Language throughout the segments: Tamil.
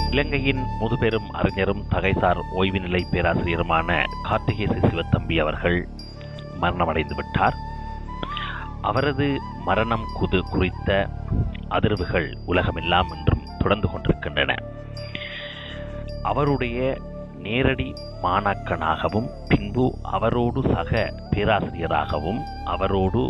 இலங்கையின் முதுபெரும் அறிஞரும் தகைசார் ஓய்வு நிலை பேராசிரியருமான கார்த்திகேச சிவத்தம்பி அவர்கள் மரணமடைந்து விட்டார் அவரது மரணம் குது குறித்த அதிர்வுகள் உலகமெல்லாம் இன்றும் தொடர்ந்து கொண்டிருக்கின்றன அவருடைய நேரடி மாணாக்கனாகவும் பின்பு அவரோடு சக பேராசிரியராகவும் அவரோடு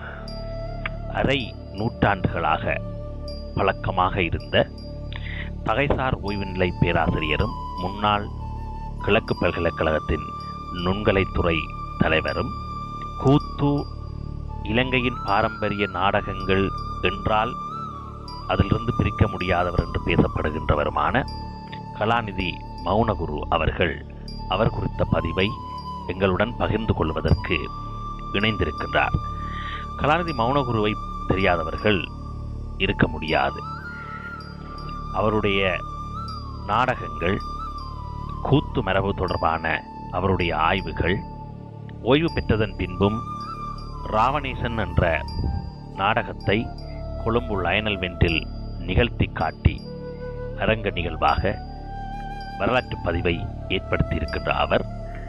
அரை நூற்றாண்டுகளாக பழக்கமாக இருந்த தகைசார் ஓய்வு நிலை பேராசிரியரும் முன்னாள் கிழக்கு பல்கலைக்கழகத்தின் நுண்கலைத்துறை தலைவரும் கூத்து இலங்கையின் பாரம்பரிய நாடகங்கள் என்றால் அதிலிருந்து பிரிக்க முடியாதவர் என்று பேசப்படுகின்றவருமான கலாநிதி மௌனகுரு அவர்கள் அவர் குறித்த பதிவை எங்களுடன் பகிர்ந்து கொள்வதற்கு இணைந்திருக்கின்றார் கலாநிதி மௌனகுருவை தெரியாதவர்கள் இருக்க முடியாது அவருடைய நாடகங்கள் கூத்து மரபு தொடர்பான அவருடைய ஆய்வுகள் ஓய்வு பெற்றதன் பின்பும் ராவணேசன் என்ற நாடகத்தை கொழும்பு லயனல் வென்றில் நிகழ்த்தி காட்டி அரங்க நிகழ்வாக வரலாற்று பதிவை ஏற்படுத்தியிருக்கின்ற அவர்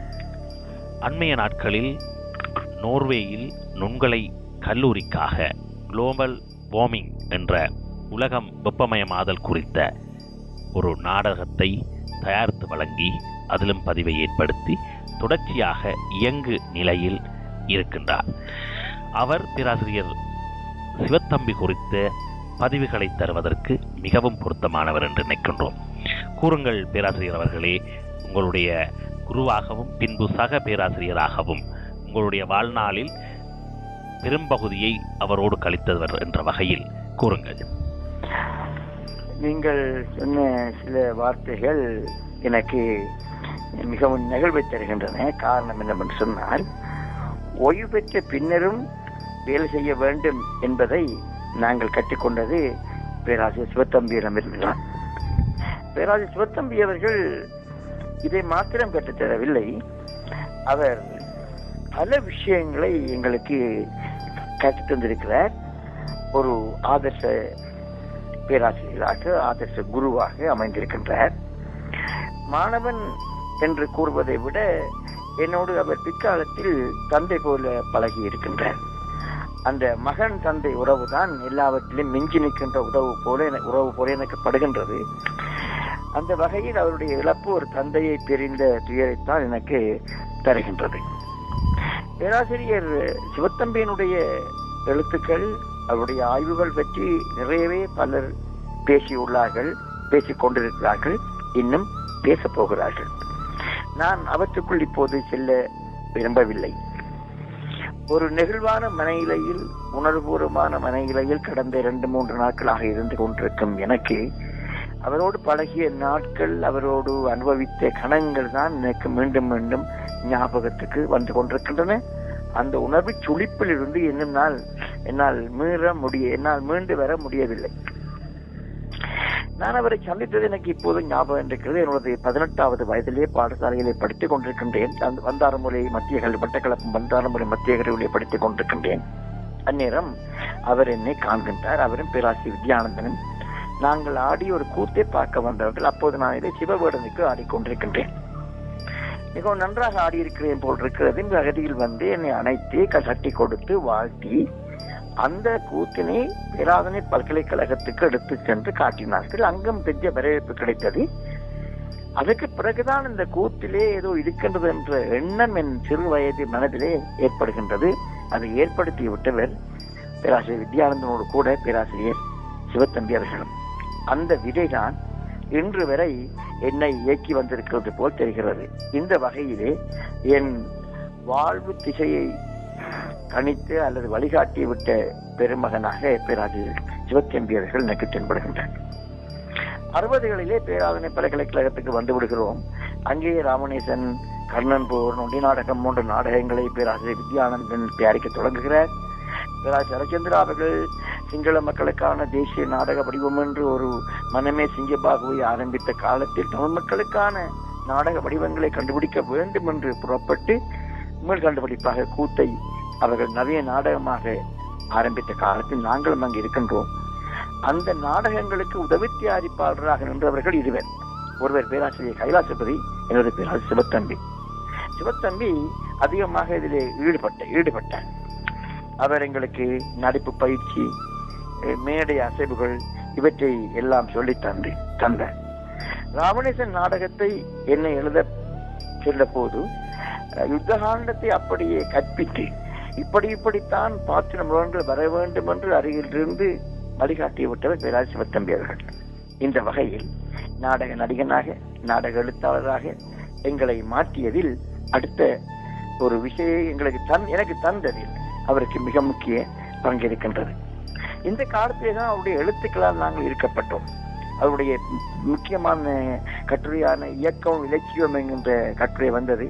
அண்மைய நாட்களில் நோர்வேயில் நுண்கலை கல்லூரிக்காக குளோபல் வார்மிங் என்ற உலகம் வெப்பமயமாதல் குறித்த ஒரு நாடகத்தை தயாரித்து வழங்கி அதிலும் பதிவை ஏற்படுத்தி தொடர்ச்சியாக இயங்கு நிலையில் இருக்கின்றார் அவர் பேராசிரியர் சிவத்தம்பி குறித்த பதிவுகளை தருவதற்கு மிகவும் பொருத்தமானவர் என்று நினைக்கின்றோம் கூறுங்கள் பேராசிரியர் அவர்களே உங்களுடைய குருவாகவும் பின்பு சக பேராசிரியராகவும் உங்களுடைய வாழ்நாளில் பெரும்பகுதியை அவரோடு கழித்தவர் என்ற வகையில் கூறுங்கள் நீங்கள் சொன்ன சில வார்த்தைகள் எனக்கு மிகவும் நெகிழ்வை தருகின்றன காரணம் என்னவென்று சொன்னால் ஓய்வு பெற்ற பின்னரும் வேலை செய்ய வேண்டும் என்பதை நாங்கள் கற்றுக்கொண்டது பேராசிரியர் சிவத்தம்பியிடமிருந்துதான் பேராசிரியர் சிவத்தம்பி அவர்கள் இதை மாத்திரம் கற்றுத்தரவில்லை அவர் பல விஷயங்களை எங்களுக்கு கற்றுத் தந்திருக்கிறார் ஒரு ஆதர்ச பேராசிரியராக ஆதர்ச குருவாக அமைந்திருக்கின்றார் மாணவன் என்று கூறுவதை விட என்னோடு அவர் பிற்காலத்தில் தந்தை போல பழகி இருக்கின்றார் அந்த மகன் தந்தை உறவுதான் எல்லாவற்றிலும் மிஞ்சி நிற்கின்ற உறவு போல என- உறவு போல எனக்கு படுகின்றது அந்த வகையில் அவருடைய இழப்பு ஒரு தந்தையை பிரிந்த துயரைத்தான் எனக்கு தருகின்றது பேராசிரியர் சிவத்தம்பியினுடைய எழுத்துக்கள் அவருடைய ஆய்வுகள் பற்றி நிறையவே பலர் பேசியுள்ளார்கள் பேசிக் கொண்டிருக்கிறார்கள் இன்னும் பேசப் போகிறார்கள் நான் அவற்றுக்குள் இப்போது செல்ல விரும்பவில்லை ஒரு நெகிழ்வான மனநிலையில் உணர்வுபூர்வமான மனநிலையில் கடந்த இரண்டு மூன்று நாட்களாக இருந்து கொண்டிருக்கும் எனக்கு அவரோடு பழகிய நாட்கள் அவரோடு அனுபவித்த கணங்கள் தான் எனக்கு மீண்டும் மீண்டும் ஞாபகத்துக்கு வந்து கொண்டிருக்கின்றன அந்த உணர்வு சுழிப்பில் இருந்து இன்னும் நாள் என்னால் மீற முடிய என்னால் மீண்டு வர முடியவில்லை நான் அவரை சந்தித்தது எனக்கு இப்போது ஞாபகம் இருக்கிறது என்னுடைய பதினெட்டாவது வயதிலே பாடசாலையிலே படித்துக் கொண்டிருக்கின்றேன் அந்த வந்தாரமுறை மத்திய கல்வி மட்டக்களப்பு வந்தாரமுறை மத்திய கல்வியிலே படித்துக் கொண்டிருக்கின்றேன் அந்நேரம் அவர் என்னை காண்கின்றார் அவரும் பேராசிரியர் வித்யானந்தனும் நாங்கள் ஆடி ஒரு கூத்தை பார்க்க வந்தவர்கள் அப்போது நான் இதை சிவவேடனுக்கு ஆடிக்கொண்டிருக்கின்றேன் மிகவும் நன்றாக ஆடியிருக்கிறேன் போல் இருக்கிறது இந்த அகதியில் வந்து என்னை அணைத்து கட்டி கொடுத்து வாழ்த்தி அந்த கூத்தினை பேராதனை பல்கலைக்கழகத்துக்கு எடுத்து சென்று காட்டினார்கள் அங்கும் பெரிய வரவேற்பு கிடைத்தது அதற்கு பிறகுதான் இந்த கூத்திலே ஏதோ இருக்கின்றது என்ற எண்ணம் என் சிறு வயது மனதிலே ஏற்படுகின்றது அதை ஏற்படுத்தி விட்டவர் பேராசிரியர் வித்யானந்தனோடு கூட பேராசிரியர் சிவத்தம்பி அவர்களும் அந்த விதைதான் இன்று வரை என்னை இயக்கி வந்திருக்கிறது போல் தெரிகிறது இந்த வகையிலே என் வாழ்வு திசையை கணித்து அல்லது வழிகாட்டி விட்ட பெருமகனாக பேராசிரியர் சிவத்தம்பி அவர்கள் எனக்கு தென்படுகின்றார் அறுபதுகளிலே பேராதனை பல்கலைக்கழகத்துக்கு வந்து விடுகிறோம் அங்கே ராமநேசன் கர்ணன் போர் நொண்டி நாடகம் போன்ற நாடகங்களை பேராசிரியர் வித்யானந்தன் தயாரிக்க தொடங்குகிறார் பேராசிரியர் ரவிச்சந்திரா அவர்கள் சிங்கள மக்களுக்கான தேசிய நாடக வடிவம் என்று ஒரு மனமே சிங்கபாகுவை ஆரம்பித்த காலத்தில் தமிழ் மக்களுக்கான நாடக வடிவங்களை கண்டுபிடிக்க வேண்டும் என்று புறப்பட்டு மீள் கண்டுபிடிப்பாக கூத்தை அவர்கள் நவீன நாடகமாக ஆரம்பித்த காலத்தில் நாங்களும் அங்கு இருக்கின்றோம் அந்த நாடகங்களுக்கு உதவி தயாரிப்பாளராக நின்றவர்கள் இருவர் ஒருவர் பேராசிரியர் கைலாசபதி இன்னொரு பேராசிரியர் சிவத்தம்பி சிவத்தம்பி அதிகமாக இதில் ஈடுபட்ட ஈடுபட்டார் அவர் எங்களுக்கு நடிப்பு பயிற்சி அஹ், மேடை அசைவுகள் இவற்றை எல்லாம் சொல்லி தந்து தந்தார் ராவணேசன் நாடகத்தை என்னை எழுத சொன்ன போது அஹ், யுத்தகாண்டத்தை அப்படியே கற்பித்து இப்படி இப்படித்தான் பாத்திரம் ஒன்று வர வேண்டும் என்று அருகிலிருந்து வழிகாட்டி விட்டவர் பேராசி சிவத்தம்பி அவர்கள் இந்த வகையில் நாடக நடிகனாக நாடக எழுத்தாளராக எங்களை மாற்றியதில் அடுத்த ஒரு விஷயம் எங்களுக்கு தன் எனக்கு தந்ததில் அவருக்கு மிக முக்கிய பங்கு இருக்கின்றது இந்த காலத்திலே தான் அவருடைய எழுத்துக்களால் நாங்கள் இருக்கப்பட்டோம் அவருடைய முக்கியமான கட்டுரையான இயக்கம் இலக்கியம் என்கின்ற கட்டுரை வந்தது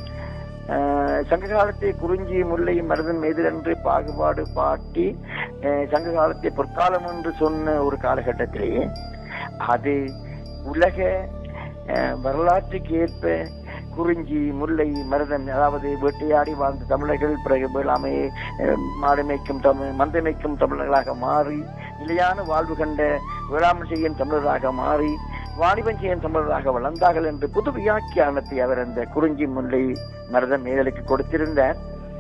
ஆஹ் சங்க காலத்தை குறிஞ்சி முல்லை மருதன் எதிரென்று பாகுபாடு பாட்டி ஆஹ் சங்க காலத்தை பொற்காலம் என்று சொன்ன ஒரு காலகட்டத்திலேயே அது உலக ஆஹ் வரலாற்றுக்கு ஏற்ப குறிஞ்சி முல்லை மருதன் அதாவது வேட்டையாடி வாழ்ந்த தமிழர்கள் பிறகு வேளாமை ஆஹ் மாடு மேய்க்கும் தமிழ் மந்தை மேய்க்கும் தமிழர்களாக மாறி நிலையான வாழ்வு கண்ட வேளாண்மை செய்யும் தமிழராக மாறி வாணிபம் செய்யும் தமிழராக வளர்ந்தார்கள் என்று புது வியாக்கியானத்தை அவர் அந்த குறிஞ்சி முல்லை மருதன் மேதலுக்கு கொடுத்திருந்தார்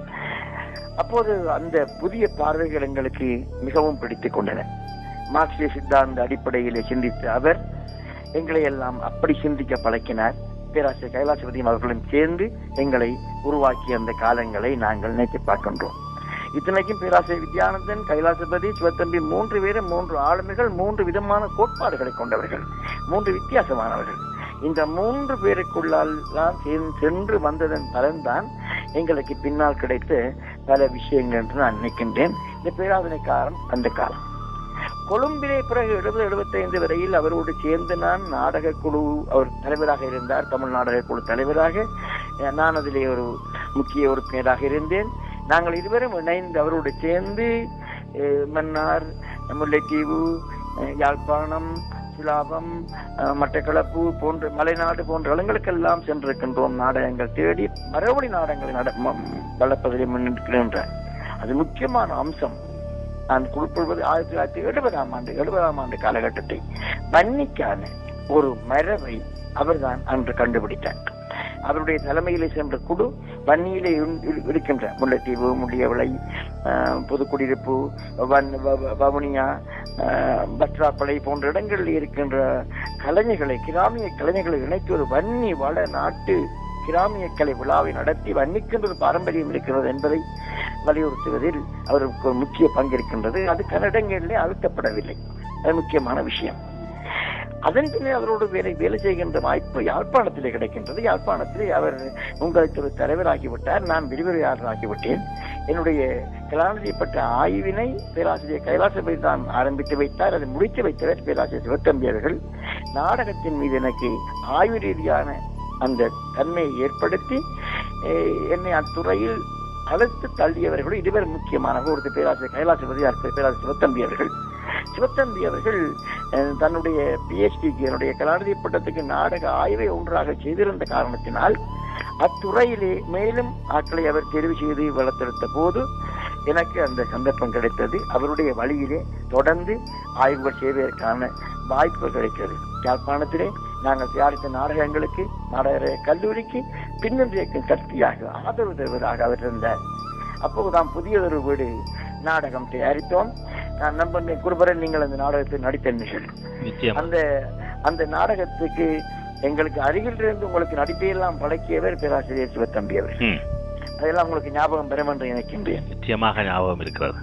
அப்போது அந்த புதிய பார்வைகள் எங்களுக்கு மிகவும் பிடித்துக் கொண்டன மார்க்சிய சித்தாந்த அடிப்படையிலே சிந்தித்த அவர் எங்களை எல்லாம் அப்படி சிந்திக்க பழக்கினார் பேராசிரியர் கைலாசபதியும் அவர்களும் சேர்ந்து எங்களை உருவாக்கிய அந்த காலங்களை நாங்கள் நினைத்து பார்க்கின்றோம் இத்தனைக்கும் பேராசிரியர் வித்யானந்தன் கைலாசபதி சிவத்தம்பி மூன்று பேரும் மூன்று ஆளுமைகள் மூன்று விதமான கோட்பாடுகளை கொண்டவர்கள் மூன்று வித்தியாசமானவர்கள் இந்த மூன்று பேருக்குள்ளால் தான் சேர்ந்து- சென்று வந்ததன் பலன்தான் எங்களுக்கு பின்னால் கிடைத்த பல விஷயங்கள் என்று நான் நினைக்கின்றேன் இந்த பேராதனை காலம் அந்த காலம் கொழும்பிலே பிறகு எழுபது எழுபத்தைந்து வரையில் அவரோடு சேர்ந்து நான் நாடக குழு அவர் தலைவராக இருந்தார் தமிழ் நாடக குழு தலைவராக அஹ் நான் அதிலே ஒரு முக்கிய உறுப்பினராக இருந்தேன் நாங்கள் இருவரும் இணைந்து அவரோடு சேர்ந்து அஹ் மன்னார் முல்லைத்தீவு அஹ் யாழ்ப்பாணம் சிலாபம் அஹ் மட்டக்களப்பு போன்ற மலைநாடு போன்ற இடங்களுக்கெல்லாம் சென்றிருக்கின்றோம் நாடகங்கள் தேடி மரபடி நாடகங்களை நட ம- வளர்ப்பதிலே முன்னிற்கின்றார் அது முக்கியமான அம்சம் நான் குறிப்பிடுவது ஆயிரத்தி தொள்ளாயிரத்தி எழுபதாம் ஆண்டு எழுபதாம் ஆண்டு காலகட்டத்தை வன்னிக்கான ஒரு மரபை அவர்தான் அன்று கண்டுபிடித்தார் அவருடைய தலைமையிலே சென்ற குழு வன்னியிலே இரு- இரு- இருக்கின்ற முல்லைத்தீவு முள்ளியவளை ஆஹ், புதுக்குடியிருப்பு வன் வ- வ- வவுனியா ஆஹ், பத்ராப்பளை போன்ற இடங்களில் இருக்கின்ற கலைஞர்களை கிராமிய கலைஞர்களை இணைத்து ஒரு வன்னி வட நாட்டு கிராமிய கலை விழாவை நடத்தி வன்னிக்கின்ற ஒரு பாரம்பரியம் இருக்கிறது என்பதை வலியுறுத்துவதில் அவருக்கு ஒரு முக்கிய பங்கு இருக்கின்றது அது கன்னடங்களிலே அழுத்தப்படவில்லை அது முக்கியமான விஷயம் அதன் பின்னர் அவரோடு வேலை வேலை செய்கின்ற வாய்ப்பு யாழ்ப்பாணத்திலே கிடைக்கின்றது யாழ்ப்பாணத்திலே அவர் உங்களுக்கு ஒரு தலைவராகிவிட்டார் நான் விரிவுரையாளராகிவிட்டேன் என்னுடைய கலாநிதிப்பட்ட ஆய்வினை பேராசிரியர் கைலாசபதி தான் ஆரம்பித்து வைத்தார் அதை முடித்து வைத்தவர் பேராசிரியர் சிவத்தம்பி அவர்கள் நாடகத்தின் மீது எனக்கு ஆய்வு ரீதியான அந்த தன்மையை ஏற்படுத்தி eh, என்னை அத்துறையில் அழைத்து தள்ளியவர்கள் இருவர் முக்கியமானவர் ஒருத்தர் பேராசிரியர் கைலாசபதி அடுத்த பேராசிரியர் சிவத்தம்பி அவர்கள் சிவத்தம்பி அவர்கள் அஹ், தன்னுடைய பிஎச்டிக்கு என்னுடைய கலாநிதி பட்டத்துக்கு நாடக ஆய்வை ஒன்றாக செய்திருந்த காரணத்தினால் அத்துறையிலே மேலும் ஆட்களை அவர் தெரிவு செய்து வளர்த்தெடுத்த போது எனக்கு அந்த சந்தர்ப்பம் கிடைத்தது அவருடைய வழியிலே தொடர்ந்து ஆய்வுகள் செய்வதற்கான வாய்ப்பு கிடைக்கிறது யாழ்ப்பாணத்திலே நாங்கள் தயாரித்த நாடகங்களுக்கு நாடக கல்லூரிக்கு பின்னன்றைக்கும் சக்தியாக ஆதரவு தருவதாக அவர் இருந்தார் அப்போதுதான் புதியதொரு வீடு நாடகம் தயாரித்தோம் நான் நம்ப குருபரன் நீங்கள் அந்த நாடகத்தை நடித்தீர்கள் நிச்சயம் அந்த அந்த நாடகத்துக்கு எங்களுக்கு அருகில் இருந்து உங்களுக்கு நடிப்பையெல்லாம் பழக்கியவர் பேராசிரியர் சிவத்தம்பி அவர் ம், அதெல்லாம் உங்களுக்கு ஞாபகம் பெறும் என்று நினைக்கின்றேன் நிச்சயமாக ஞாபகம் இருக்கிறது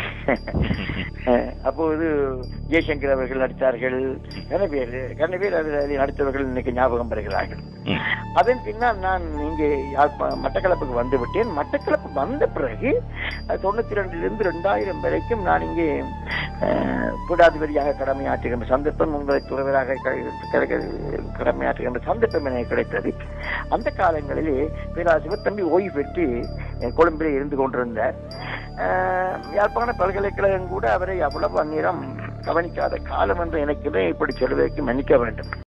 அஹ் அப்போது ஜெய்சங்கர் அவர்கள் நடித்தார்கள் கன பேர் கன பேர் அதில் அதில் நடித்தவர்கள் இன்னைக்கு ஞாபகம் பெறுகிறார்கள் ம், அதன் பின்னால் நான் இங்கே யாழ்ப்பா- மட்டக்களப்புக்கு வந்து விட்டேன் மட்டக்களப்பு வந்த பிறகு அஹ், தொண்ணூத்தி ரெண்டிலிருந்து ரெண்டாயிரம் வரைக்கும் நான் இங்கே அஹ், பீடாதிபதியாக கடமையாற்றுகின்ற சந்தர்ப்பம் உங்களை துறவராக க- க- கடமையாற்றுகின்ற சந்தர்ப்பம் எனக்கு கிடைத்தது அந்த காலங்களிலே பேரா சிவத்தம்பி ஓய்வு பெற்று அஹ், கொழும்பிலே இருந்து கொண்டிருந்தார் அஹ், யாழ்ப்பாண பல்கலைக்கழகம் கூட அவரை அவ்வளவு அந்நிறம் கவனிக்காத காலம் என்று எனக்கு இப்படி சொல்வதற்கு மன்னிக்க வேண்டும்